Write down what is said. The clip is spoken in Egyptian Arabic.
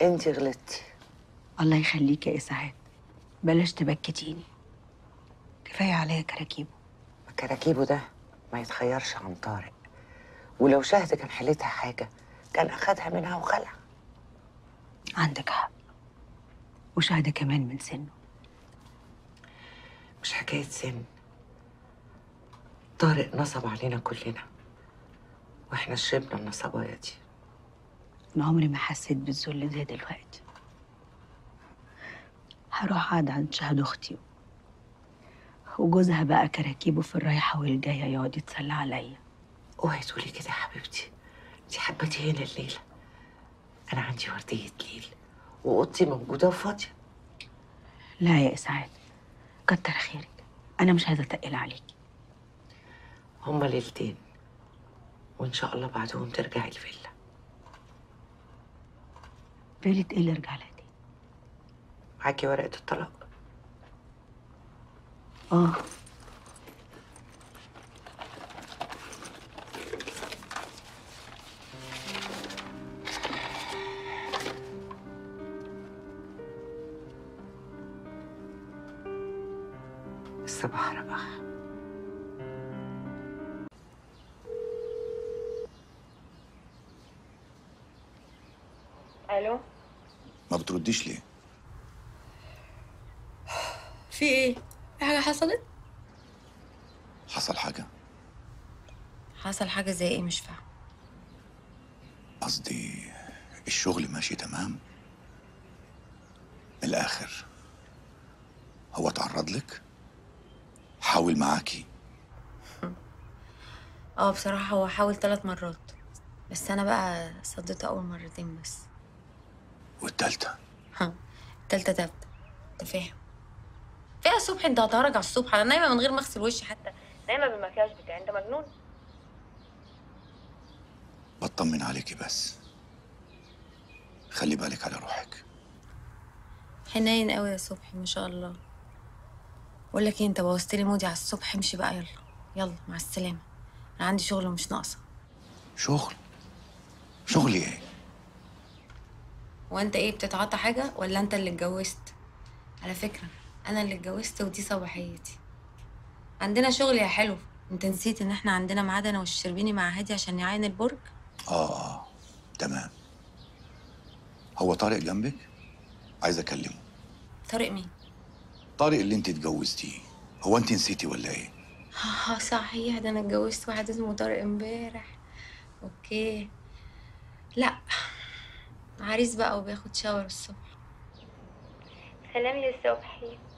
انت غلطتي الله يخليك يا اسعاد بلاش تبكتيني كفايه عليا كراكيبه كراكيبه ده ما يتخيرش عن طارق ولو شهد كان حالتها حاجه كان اخدها منها وخلع عندك حق وشهد كمان من سنه مش حكايه سن طارق نصب علينا كلنا واحنا شربنا النصبايه دي انا عمري ما حسيت بالذل زي دلوقتي هروح اقعد عند شهد اختي وجوزها بقى كراكيبه في الرايحه والجايه يقعد يتسلى عليا اوعي تقولي كده يا حبيبتي انت حبتي هنا الليله انا عندي ورديه ليل واوضتي موجوده وفاضيه لا يا اسعاد كتر خيرك انا مش عايزه اتقل عليكي هما ليلتين وان شاء الله بعدهم ترجعي الفيلا فيلة ايه اللي ارجع لها تاني معاكي ورقه الطلاق اه الصباح رباح الو ما بترديش ليه؟ في ايه في حاجه حصلت حصل حاجة؟ حصل حاجه زي ايه مش فاهم قصدي الشغل ماشي تمام؟ من الآخر هو اتعرض لك؟ حاول معاكي اه بصراحه هو حاول ثلاث مرات بس انا بقى صديته اول مرتين بس والتالتة ها التالتة تالتة انت فاهم فيها الصبح انت هتهرج على الصبح انا نايمه من غير ما اغسل وشي حتى نايمه بالمكياج بتاعي انت مجنون بطمن عليكي بس خلي بالك على روحك حنين قوي يا صبحي ما شاء الله بقول لك ايه انت بوظت لي مودي على الصبح امشي بقى يلا يلا مع السلامه انا عندي شغل ومش ناقصه شغل شغل ايه؟ وانت ايه بتتعاطى حاجه ولا انت اللي اتجوزت على فكره انا اللي اتجوزت ودي صباحيتي عندنا شغل يا حلو انت نسيت ان احنا عندنا ميعاد انا والشربيني مع هادي عشان يعاين البرج آه آه تمام هو طارق جنبك؟ عايز أكلمه طارق مين طارق اللي انت اتجوزتيه هو انت نسيتي ولا ايه؟ اه صحيح ده انا اتجوزت واحد اسمه طارق امبارح اوكي لا عريس بقى وبياخد شاور الصبح سلام يا صبحي